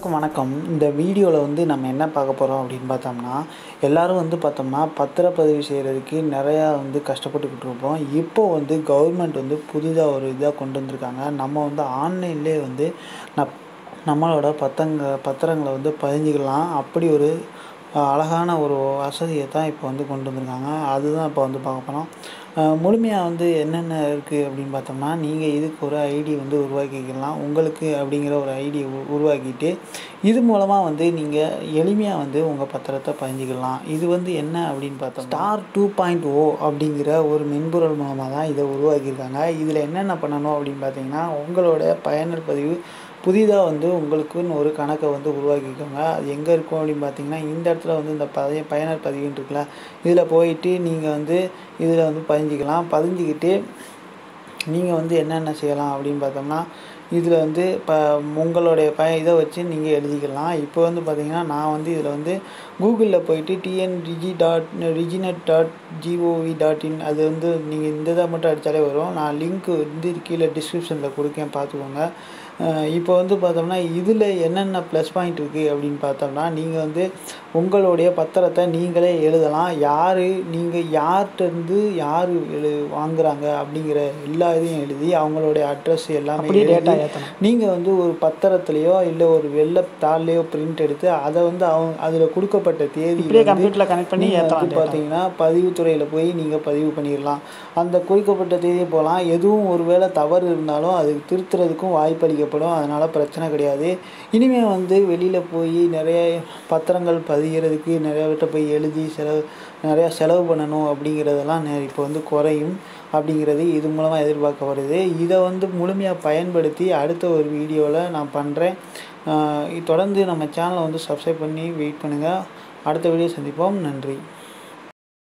எல்லாருக்கும் வணக்கம் இந்த வீடியோவில் வந்து நம்ம என்ன பார்க்க போகிறோம் அப்படின்னு பார்த்தோம்னா எல்லாரும் வந்து பார்த்தோம்னா பத்திரப்பதிவு செய்கிறதுக்கு நிறையா வந்து கஷ்டப்பட்டுக்கிட்டு இருப்போம் இப்போ வந்து கவர்மெண்ட் வந்து புதிதாக ஒரு இதாக கொண்டு வந்திருக்காங்க நம்ம வந்து ஆன்லைன்லேயே வந்து நப் நம்மளோட பத்தங்க பத்திரங்களை வந்து பதிஞ்சிக்கலாம் அப்படி ஒரு அஹ், அழகான ஒரு வசதியை தான் இப்போ வந்து கொண்டு வந்திருக்காங்க அதுதான் இப்போ வந்து பார்க்க போகிறோம் முழுமையாக வந்து என்னென்ன இருக்குது அப்படின்னு பார்த்தோம்னா நீங்கள் இதுக்கு ஒரு ஐடி வந்து உருவாக்கிக்கலாம் உங்களுக்கு அப்படிங்கிற ஒரு ஐடி உருவாக்கிட்டு இது மூலமாக வந்து நீங்கள் எளிமையாக வந்து உங்கள் பத்திரத்தை பதிஞ்சிக்கலாம் இது வந்து என்ன அப்படின்னு பார்த்தோம் ஸ்டார் டூ பாயிண்ட் ஓ அப்படிங்கிற ஒரு மென்பொருள் மூலமாக தான் இதை உருவாக்கியிருக்காங்க இதில் என்னென்ன பண்ணணும் அப்படின்னு பார்த்தீங்கன்னா உங்களோட பயனர் பதிவு புதிதாக வந்து உங்களுக்குன்னு ஒரு கணக்கை வந்து உருவாக்கிக்கோங்க அது எங்கே இருக்கும் அப்படின்னு பார்த்தீங்கன்னா இந்த இடத்துல வந்து இந்த பழைய பயனர் பதிவுன்னு இருக்குல்ல இதில் போயிட்டு நீங்கள் வந்து இதில் வந்து பதிஞ்சிக்கலாம் பதிஞ்சிக்கிட்டு நீங்கள் வந்து என்னென்ன செய்யலாம் அப்படின்னு பார்த்தோம்னா இதில் வந்து இப்போ உங்களுடைய ப இதை வச்சு நீங்கள் எழுதிக்கலாம் இப்போ வந்து பார்த்தீங்கன்னா நான் வந்து இதில் வந்து கூகுளில் போயிட்டு TNREG dot reginet dot GOV dot in அது வந்து நீங்கள் இந்த இதை மட்டும் அடித்தாலே வரும் நான் லிங்க் வந்து கீழே டிஸ்கிரிப்ஷனில் கொடுக்கேன் பார்த்துக்கோங்க அஹ் இப்போ வந்து பார்த்தோம்னா இதில் என்னென்ன ப்ளஸ் பாயிண்ட் இருக்குது அப்படின்னு பார்த்தோம்னா நீங்கள் வந்து உங்களுடைய பத்திரத்தை நீங்களே எழுதலாம் யார் நீங்கள் யார்கிட்டருந்து யார் எழு வாங்குறாங்க அப்படிங்கிற எல்லா இதையும் எழுதி அவங்களுடைய அட்ரஸ் எல்லாமே அப்படியே எழுதி டேட்டா ஏற்றணும் நீங்கள் வந்து ஒரு பத்திரத்துலையோ இல்லை ஒரு வெள்ளை தாள்லையோ பிரிண்ட் எடுத்து அதை வந்து அவங்க அதில் கொடுக்கப்பட்ட தேதி இப்படியே வந்து கம்ப்யூட்டரில் கனெக்ட் பண்ணி நீங்கள் ஏற்றலாம் வந்து பார்த்தீங்கன்னா பதிவுத்துறையில் போய் நீங்கள் பதிவு பண்ணிடலாம் அந்த குறிக்கப்பட்ட தேதியை போகலாம் எதுவும் ஒருவேளை தவறு இருந்தாலும் அதுக்கு திருத்துறதுக்கும் வாய்ப்பு அளிக்கப்படும் அதனால் பிரச்சனை கிடையாது இனிமேல் வந்து வெளியில் போய் நிறைய பத்திரங்கள் பதிகிறதுக்கு நிறைய விட்ட போய் எழுதி செலவு நிறையா செலவு பண்ணணும் அப்படிங்கிறதெல்லாம் நெ- இப்போ வந்து குறையும் அப்படிங்கிறது இது மூலமாக எதிர்பார்க்கப்படுது இதை வந்து முழுமையாக பயன்படுத்தி அடுத்த ஒரு வீடியோவில் நான் பண்ணுறேன் தொடர்ந்து நம்ம சேனலை வந்து சப்ஸ்கிரைப் பண்ணி வெயிட் பண்ணுங்கள் அடுத்த வீடியோ சந்திப்போம் நன்றி